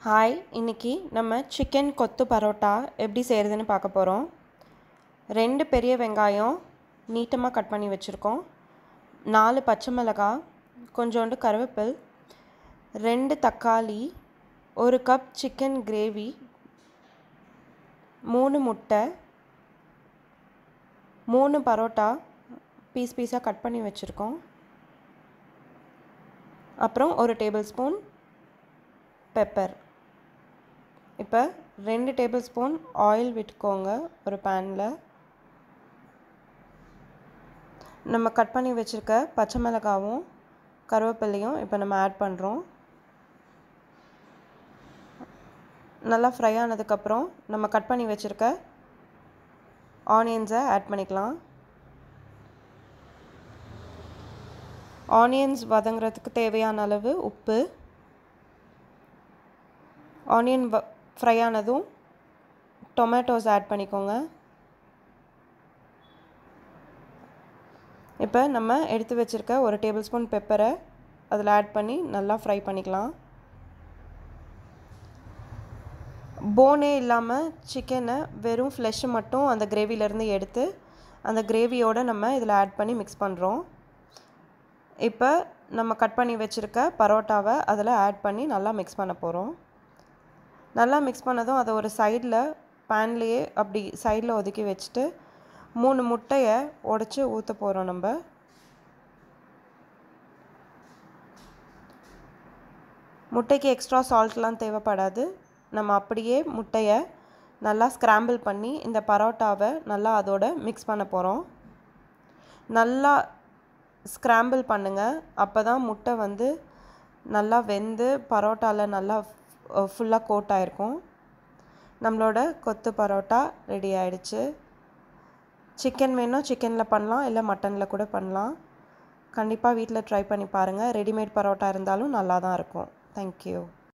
hi இன்னைக்கு நம்ம chicken கொத்து பரோட்டா எப்படி செய்கிறதுன்னு பார்க்க போகிறோம் ரெண்டு பெரிய வெங்காயம் நீட்டமாக கட் பண்ணி வச்சுருக்கோம் நாலு பச்சை மிளகாய் கொஞ்சோண்டு கருவேப்பில் ரெண்டு தக்காளி ஒரு கப் சிக்கன் கிரேவி மூணு முட்டை மூணு பரோட்டா பீஸ் பீஸாக கட் பண்ணி வச்சுருக்கோம் அப்புறம் ஒரு டேபிள் ஸ்பூன் பெப்பர் இப்போ ரெண்டு டேபிள் ஸ்பூன் ஆயில் விட்டுக்கோங்க ஒரு பேனில் நம்ம கட் பண்ணி வச்சுருக்க பச்சை மிளகாவும் கருவேப்பிலையும் இப்போ நம்ம ஆட் பண்ணுறோம் நல்லா ஃப்ரை ஆனதுக்கப்புறம் நம்ம கட் பண்ணி வச்சுருக்க ஆனியன்ஸை ஆட் பண்ணிக்கலாம் ஆனியன்ஸ் வதங்குறதுக்கு தேவையான அளவு உப்பு ஆனியன் வ ஃப்ரை ஆனதும் டொமேட்டோஸ் ஆட் பண்ணிக்கோங்க இப்போ நம்ம எடுத்து வச்சுருக்க ஒரு டேபிள் ஸ்பூன் பெப்பரை அதில் ஆட் பண்ணி நல்லா ஃப்ரை பண்ணிக்கலாம் போனே இல்லாமல் சிக்கனை வெறும் ஃப்ளெஷ்ஷு மட்டும் அந்த கிரேவிலேருந்து எடுத்து அந்த கிரேவியோடு நம்ம இதில் ஆட் பண்ணி மிக்ஸ் பண்ணுறோம் இப்போ நம்ம கட் பண்ணி வச்சுருக்க பரோட்டாவை அதில் ஆட் பண்ணி நல்லா மிக்ஸ் பண்ண போகிறோம் நல்லா மிக்ஸ் பண்ணதும் அதை ஒரு சைடில் பேன்லேயே அப்படி சைடில் ஒதுக்கி வச்சுட்டு மூணு முட்டையை உடச்சி ஊற்ற போகிறோம் நம்ம முட்டைக்கு எக்ஸ்ட்ரா சால்ட்லாம் தேவைப்படாது நம்ம அப்படியே முட்டையை நல்லா ஸ்க்ராம்பிள் பண்ணி இந்த பரோட்டாவை நல்லா அதோட மிக்ஸ் பண்ண போகிறோம் நல்லா ஸ்க்ராம்பிள் பண்ணுங்கள் அப்போ தான் முட்டை வந்து நல்லா வெந்து பரோட்டாவில் நல்லா ஃபுல்லாக கோட் ஆகிருக்கும் நம்மளோட கொத்து பரோட்டா ரெடி ஆயிடுச்சு சிக்கன் வேணும் சிக்கனில் பண்ணலாம் இல்லை மட்டனில் கூட பண்ணலாம் கண்டிப்பாக வீட்டில் ட்ரை பண்ணி பாருங்கள் ரெடிமேட் பரோட்டா இருந்தாலும் நல்லா தான் இருக்கும் தேங்க்யூ